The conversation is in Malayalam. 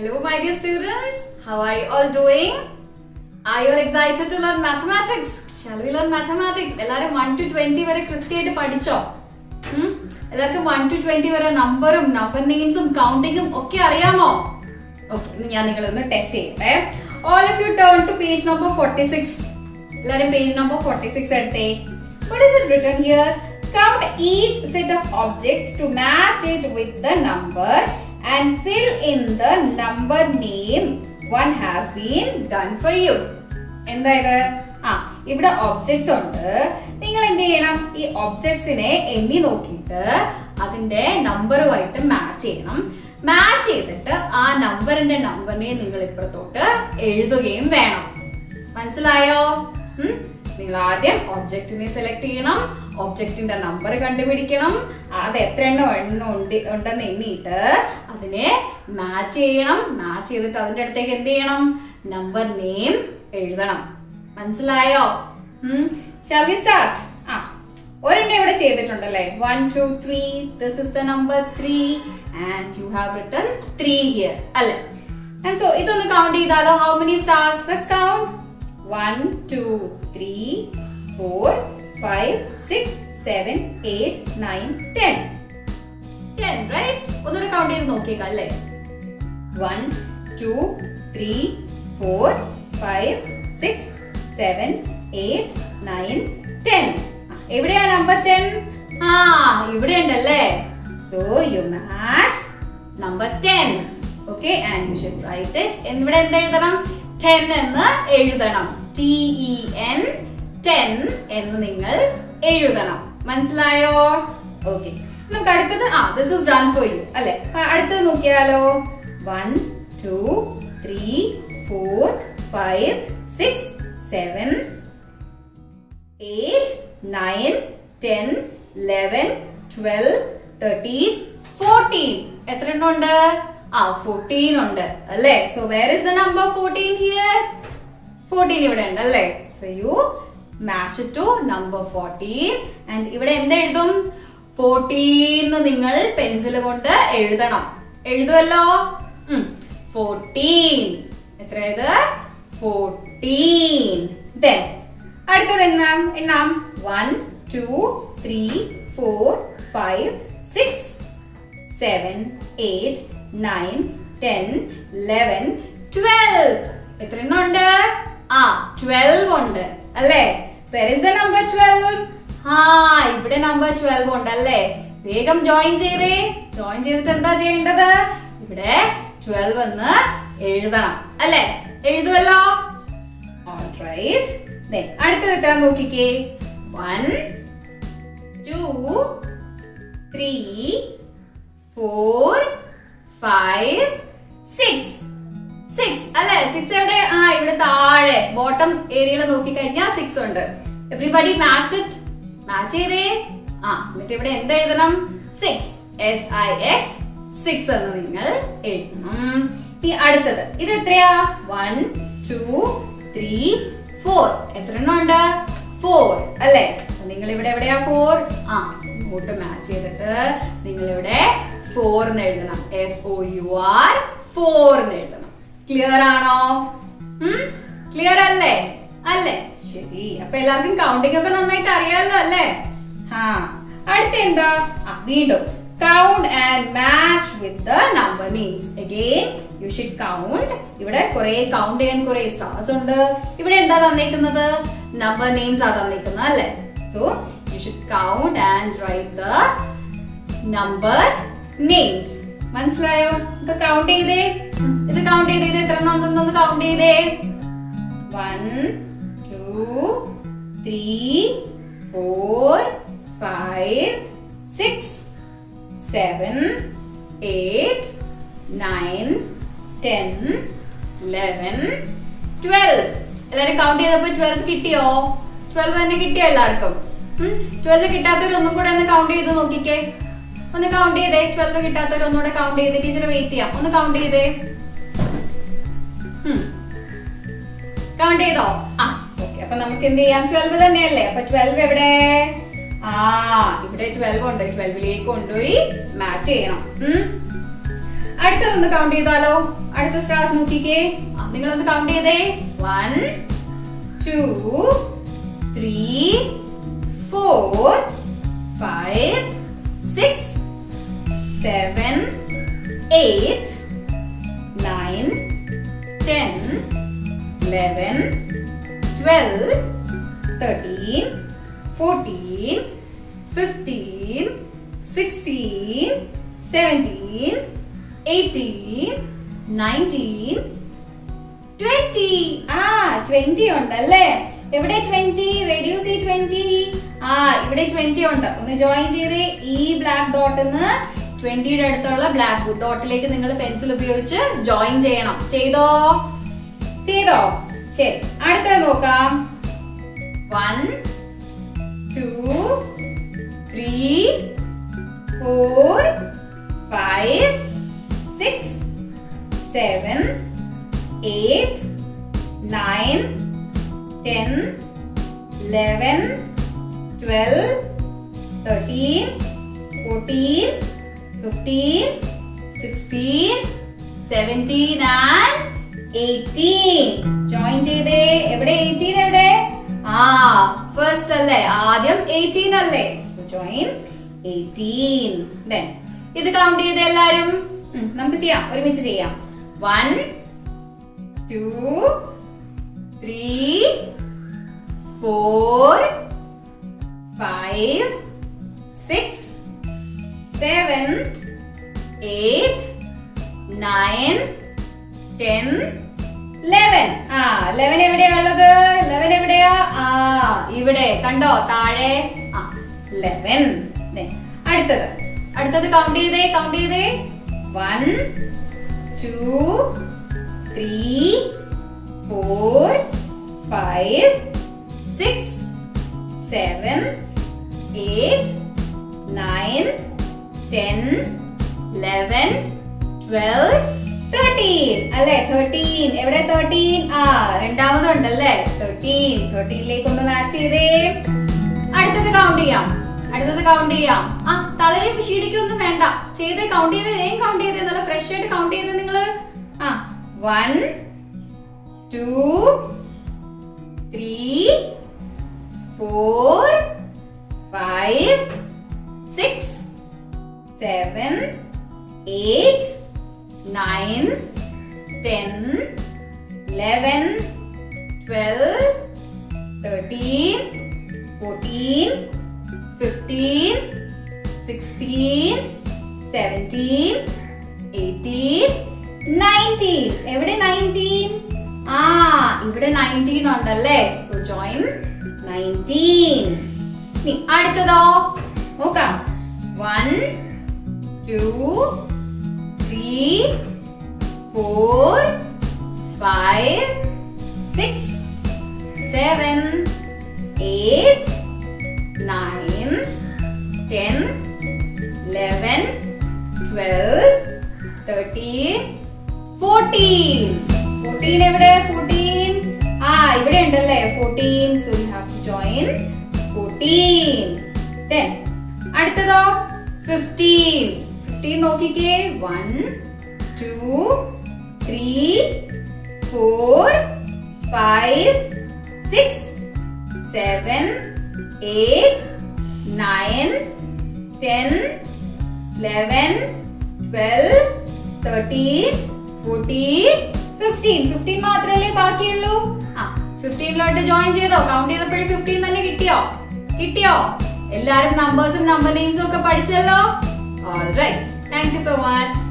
Hello, my dear students. How are you all doing? Are you all excited to learn mathematics? Shall we learn mathematics? എല്ലാരും വൺ ടു ട്വന്റി വരെ കൃത്യമായിട്ട് പഠിച്ചോ ഉം? എല്ലാവർക്കും വൺ ടു ട്വന്റി വരെ നമ്പറും നമ്പർ നെയിംസും കൗണ്ടിങ്ങും ഒക്കെ അറിയാമോ ഓക്കെ ഇനി ഞാൻ നിങ്ങളൊന്ന് ടെസ്റ്റ് ചെയ്യട്ടെ all of you turn to page number forty six എല്ലാവരും പേജ് നമ്പർ ഫോർട്ടി സിക്സ് എടുത്തേ What is it written here? Count each set of objects to match it with the number and fill in the number name one has been done for you. എന്തായത് ആ ഇവിടെ ഒബ്ജക്ട്സ് ഉണ്ട് നിങ്ങൾ എന്ത് ചെയ്യണം ഈ ഒബ്ജക്ട്സിനെ എണ്ണി നോക്കിയിട്ട് അതിന്റെ നമ്പറുമായിട്ട് മാച്ച് ചെയ്യണം മാച്ച് ചെയ്തിട്ട് ആ നമ്പറിന്റെ നമ്പറിനെ നിങ്ങൾ ഇപ്പുറത്തോട്ട് എഴുതുകയും വേണം മനസ്സിലായോ ഉം? നിങ്ങൾ ആദ്യം ഒബ്ജക്റ്റിനെ സെലക്ട് ചെയ്യണം ഒബ്ജക്റ്റിന്റെ നമ്പർ കണ്ടുപിടിക്കണം അത് എത്ര എണ്ണം എണ്ണം ഉണ്ട് ഉണ്ടെന്ന് എണ്ണിയിട്ട് അതിനെ മാച്ച് ചെയ്യണം മാച്ച് ചെയ്തിട്ട് അതിന്റെ അടുത്തേക്ക് എന്ത് ചെയ്യണം നമ്പർ നെയിം എഴുതണം മനസ്സിലായോ ഷാൽ വി സ്റ്റാർട്ട് ആ ഒരെണ്ണം ഇവിടെ ചെയ്തിട്ടുണ്ടല്ലേ one two three this is the number three and you have written three here അല്ലേ ആൻഡ് സോ ഇതൊന്ന് കൗണ്ട് ചെയ്താലോ how many stars let's count one two three four five six seven eight nine ten ten right ഒന്നുകൂടെ കൗണ്ട് ചെയ്ത് നോക്കിയേക്കാം അല്ലേ one two three four five six seven eight nine ten എവിടെയാ നമ്പർ ടെൻ ആ ഇവിടെ ഉണ്ടല്ലേ so you match number ten okay and you should write it ഇവിടെ എന്ത് എഴുതണം ടെൻ എന്ന് എഴുതണം ടി ഇ എൻ ടെൻ എന്ന് നിങ്ങൾ എഴുതണം മനസ്സിലായോ ഓക്കെ നമുക്ക് അടുത്തത് ആ this is done for you അല്ലെ അടുത്തത് നോക്കിയാലോ one two three four five six seven eight nine ten eleven twelve thirteen fourteen എത്ര എണ്ണം ഉണ്ട് ആ ഫോർട്ടീൻ ഉണ്ട് അല്ലേ so where is the number fourteen here fourteen ഇവിടെ ഉണ്ട് അല്ലേ so you match to number fourteen and ഇവിടെ എന്ത് എഴുതും ഫോർട്ടീൻ നിങ്ങൾ പെൻസിൽ കൊണ്ട് എഴുതണം എഴുതുമല്ലോ ഫോർട്ടീൻ എത്രയത് ഫോർട്ടീൻ ദെൻ അടുത്തത് എണ്ണാം എണ്ണാം one two three four five six seven eight nine ten eleven twelve എത്ര എണ്ണം ഉണ്ട് ആ ട്വൽവ് ഉണ്ട് അല്ലേ where is the number twelve ആ ഇവിടെ നമ്പർ ട്വൽവ് ഉണ്ട് അല്ലേ വേഗം ജോയിൻ ചെയ്തേ ജോയിൻ ചെയ്തിട്ട് എന്താ ചെയ്യേണ്ടത് ഇവിടെ ട്വൽവ് എന്ന് എഴുതണം അല്ലേ എഴുതുമല്ലോ റൈറ്റ് അടുത്തത് എത്ര നോക്കിക്കേ one two three four five six six അല്ലെ സിക്സ് എവിടെ ആ ഇവിടെ താഴെ ബോട്ടം ഏരിയയിൽ നോക്കിക്കഴിഞ്ഞാൽ സിക്സ് ഉണ്ട് എവറിബഡി മാച്ച് ഇറ്റ് മാച്ച് ചെയ്തേ ആ എന്നിട്ട് ഇവിടെ എന്ത് എഴുതണം six S I X six എന്ന് നിങ്ങൾ എഴുതണം ഇനി അടുത്തത് ഇത് എത്രയാ വൺ ടു ത്രീ ഫോർ എത്ര എണ്ണം ഉണ്ട് ഫോർ അല്ലെ നിങ്ങൾ ഇവിടെ എവിടെയാ ഫോർ ആ ഇങ്ങോട്ട് മാച്ച് ചെയ്തിട്ട് നിങ്ങൾ ഇവിടെ ഫോർ എന്ന് എഴുതണം F O U R four എന്ന് എഴുതണം ക്ലിയർ ആണോ ക്ലിയർ അല്ലേ അല്ലേ ശരി അപ്പൊ എല്ലാവർക്കും കൗണ്ടിങ് ഒക്കെ നന്നായിട്ട് അറിയാലോ അല്ലേ ആ അടുത്ത എന്താ ആ വീണ്ടും count and match with the number means again you should count ഇവിടെ കുറെ കൗണ്ട് ചെയ്യാൻ കുറെ സ്റ്റാർസ് ഉണ്ട് ഇവിടെ എന്താ തന്നേക്കുന്നത് നമ്പർ നെയിംസ് ആ തന്നേക്കുന്നത് അല്ലേ so you should count and write the number names മനസ്സിലായോ ഇപ്പൊ കൗണ്ട് ചെയ്തേ ഇത് കൗണ്ട് ചെയ്തേ ഇത് എത്ര എണ്ണം ഉണ്ടെന്നൊന്ന് കൗണ്ട് ചെയ്തേ one two three four five six seven eight nine ten eleven twelve എല്ലാരും കൗണ്ട് ചെയ്തപ്പോ ട്വൽവ് കിട്ടിയോ ട്വൽവ് തന്നെ കിട്ടിയോ എല്ലാവർക്കും ട്വൽവ് കിട്ടാത്തവർ ഒന്നും കൂടെ ഒന്ന് കൗണ്ട് ചെയ്ത് നോക്കിക്കേ ഒന്ന് കൗണ്ട് ചെയ്തേ ട്വൽവ് കിട്ടാത്തവർ ഒന്നുകൂടെ കൗണ്ട് ചെയ്ത് ടീച്ചർ വെയിറ്റ് ചെയ്യാം ഒന്ന് കൗണ്ട് ചെയ്തേ കൗണ്ട് ചെയ്തോ ആ ഓക്കെ അപ്പൊ നമുക്ക് എന്ത് ചെയ്യാം ട്വൽവ് തന്നെയല്ലേ അപ്പൊ ട്വൽവ് എവിടെ ആ ഇവിടെ ട്വൽവ് ഉണ്ട് ട്വൽവിലേക്ക് കൊണ്ടുപോയി മാച്ച് ചെയ്യണം ഉം. അടുത്തതൊന്ന് കൗണ്ട് ചെയ്താലോ അടുത്ത സ്റ്റാർസ് നോക്കിക്കേ ആ, നിങ്ങളൊന്ന് കൗണ്ട് ചെയ്തേ one two three four five six seven eight nine ten eleven twelve thirteen fourteen fifteen sixteen seventeen eighteen nineteen twenty ആ ട്വന്റി ഉണ്ടല്ലേ എവിടെ ട്വന്റി റെഡ്യൂസ് ഈ ട്വന്റി ആ ഇവിടെ ട്വന്റി ഉണ്ട് ഒന്ന് ജോയിൻ ചെയ്തേ ഈ ബ്ലാക്ക് ഡോട്ടിന്ന് ട്വന്റിയുടെ അടുത്തുള്ള ബ്ലാക്ക് ഡോട്ടിലേക്ക് നിങ്ങൾ പെൻസിൽ ഉപയോഗിച്ച് ജോയിൻ ചെയ്യണം ചെയ്തോ ചെയ്തോ ശരി അടുത്തത് നോക്കാം one two three four five six seven eight, nine, ten, eleven, twelve, thirteen, fourteen, fifteen, sixteen, seventeen and eighteen. Join ചെയ്തേ എവിടെ എയ്റ്റീൻ എവിടെ ആ ഫസ്റ്റ് അല്ലേ ആദ്യം എയ്റ്റീൻ അല്ലേ ജോയിൻ എയ്റ്റീൻ ഇത് കൗണ്ട് ചെയ്ത് എല്ലാരും ഉം, നമുക്ക് ചെയ്യാം ഒരുമിച്ച് ചെയ്യാം one two, three, four, five, six, seven, eight, nine, ten, eleven ആ ലെവൻ എവിടെയാ ഉള്ളത് ലെവൻ എവിടെയാ ആ ഇവിടെ കണ്ടോ താഴെ ആ ലെവൻ അടുത്തത് അടുത്തത് കൗണ്ട് ചെയ്തേ കൗണ്ട് ചെയ്തേ one two three, four, five, six, seven, eight, nine, ten, eleven, twelve, thirteen. അല്ലേ തേർട്ടീൻ എവിടെ തേർട്ടീൻ ആ രണ്ടാമതുണ്ടല്ലേ തേർട്ടീൻ തേർട്ടീനിലേക്ക് ഒന്ന് മാച്ച് ചെയ്തേ അടുത്തത് കൗണ്ട് ചെയ്യാം അടുത്തത് കൗണ്ട് ചെയ്യാം ആ തളരെ ക്ഷീണിക്കൊന്നും വേണ്ട ചെയ്തേ കൗണ്ട് ചെയ്തേ വേഗം കൗണ്ട് ചെയ്തേ നല്ല ഫ്രഷ് ആയിട്ട് കൗണ്ട് ചെയ്തേ നിങ്ങള് ആ one two three four five six seven eight nine ten eleven twelve thirteen fourteen fifteen sixteen seventeen eighteen nineteen എവിടെ നയൻറ്റീൻ ആ ഇവിടെ നയൻറ്റീൻ ഉണ്ടല്ലേ സോ ജോയിൻ നയൻറ്റീൻ ഇനി അടുത്തതോ നോക്കാം one two three four five six seven eight nine ten eleven twelve thirteen fourteen fourteen എവിടെ ഫോർട്ടീൻ ആ ഇവിടെ ഉണ്ടല്ലേ fourteen so you have to join fourteen ten അടുത്തതോ ഫിഫ്റ്റീൻ ഫിഫ്റ്റീൻ നോക്കിക്കേ one two three four five six seven eight nine ten eleven twelve thirteen fourteen fifteen fifteen മാത്രമല്ലേ ബാക്കിയുള്ളൂ ആ ഫിഫ്റ്റീനിലോട്ട് ജോയിൻ ചെയ്തോ കൗണ്ട് ചെയ്തപ്പോഴും ഫിഫ്റ്റീൻ തന്നെ കിട്ടിയോ കിട്ടിയോ എല്ലാരും നമ്പേഴ്സും നമ്പർ നെയിംസും ഒക്കെ പഠിച്ചല്ലോ alright thank you so much